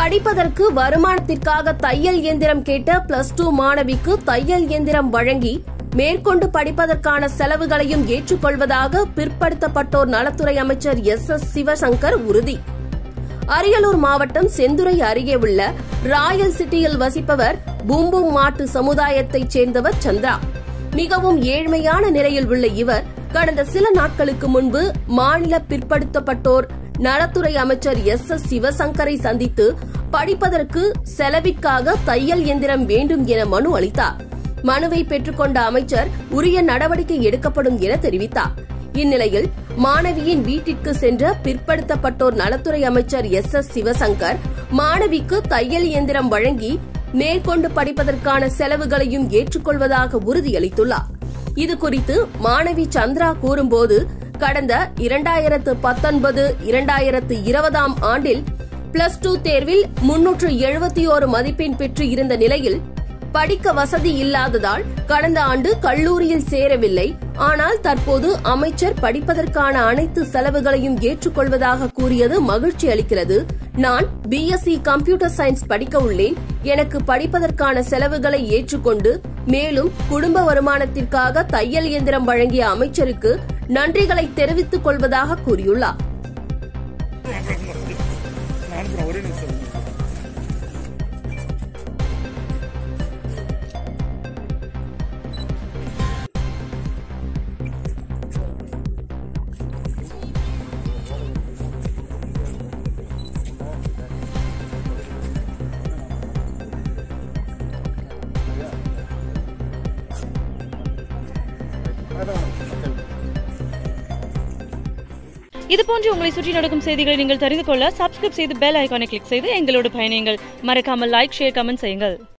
படிப்பதற்கு வருமானத்திற்காக தையல் இயந்திரம் கேட்ட பிளஸ் டூ மாணவிக்கு தையல் இயந்திரம் வழங்கி மேற்கொண்டு படிப்பதற்கான செலவுகளையும் ஏற்றுக்கொள்வதாக பிற்படுத்தப்பட்டோர் நலத்துறை அமைச்சர் எஸ் எஸ் சிவசங்கர் உறுதி அரியலூர் மாவட்டம் செந்துறை அருகே உள்ள ராயல் சிட்டியில் வசிப்பவர் பூம்பும் மாட்டு சமுதாயத்தைச் சேர்ந்தவர் சந்திரா மிகவும் ஏழ்மையான நிலையில் உள்ள இவர் கடந்த சில நாட்களுக்கு முன்பு மாநில பிற்படுத்தப்பட்டோர் நலத்துறை அமைச்சர் எஸ் எஸ் சிவசங்கரை சந்தித்து படிப்பதற்கு செலவிற்காக தையல் எந்திரம் வேண்டும் என மனு அளித்தார் மனுவை பெற்றுக்கொண்ட அமைச்சர் உரிய நடவடிக்கை எடுக்கப்படும் என தெரிவித்தார் இந்நிலையில் மாணவியின் வீட்டிற்கு சென்ற பிற்படுத்தப்பட்டோர் நலத்துறை அமைச்சர் எஸ் எஸ் சிவசங்கர் மாணவிக்கு தையல் இயந்திரம் வழங்கி மேற்கொண்டு படிப்பதற்கான செலவுகளையும் ஏற்றுக்கொள்வதாக உறுதியளித்துள்ளார் இதுகுறித்து மாணவி சந்திரா கூறும்போது கடந்த இரண்டாயிரத்து பத்தொன்பது இரண்டாயிரத்து இருபதாம் ஆண்டில் பிளஸ் டூ தேர்வில் முன்னூற்று எழுபத்தி ஓரு மதிப்பெண் பெற்று இருந்த நிலையில் படிக்க வசதி இல்லாததால் கடந்த ஆண்டு கல்லூரியில் சேரவில்லை ஆனால் தற்போது அமைச்சர் படிப்பதற்கான அனைத்து செலவுகளையும் ஏற்றுக்கொள்வதாக கூறியது மகிழ்ச்சி அளிக்கிறது நான் பிஎஸ்சி கம்ப்யூட்டர் சயின்ஸ் படிக்க உள்ளேன் எனக்கு படிப்பதற்கான செலவுகளை ஏற்றுக்கொண்டு மேலும் குடும்ப வருமானத்திற்காக தையல் இயந்திரம் வழங்கிய அமைச்சருக்கு நன்றிகளை தெரிவித்துக் கொள்வதாக கூறியுள்ளார் நான் அனுப்புறேன் ஒரே நிமிஷம் இது போன்று உங்களை சுற்றி நடக்கும் செய்திகளை நீங்கள் தெரிந்து கொள்ள சப்ஸ்கிரைப் செய்து பெல் ஐகானை கிளிக் செய்து எங்களோடு பயணியுங்கள் மறக்காமல் லைக் ஷேர் கமெண்ட் செய்யுங்கள்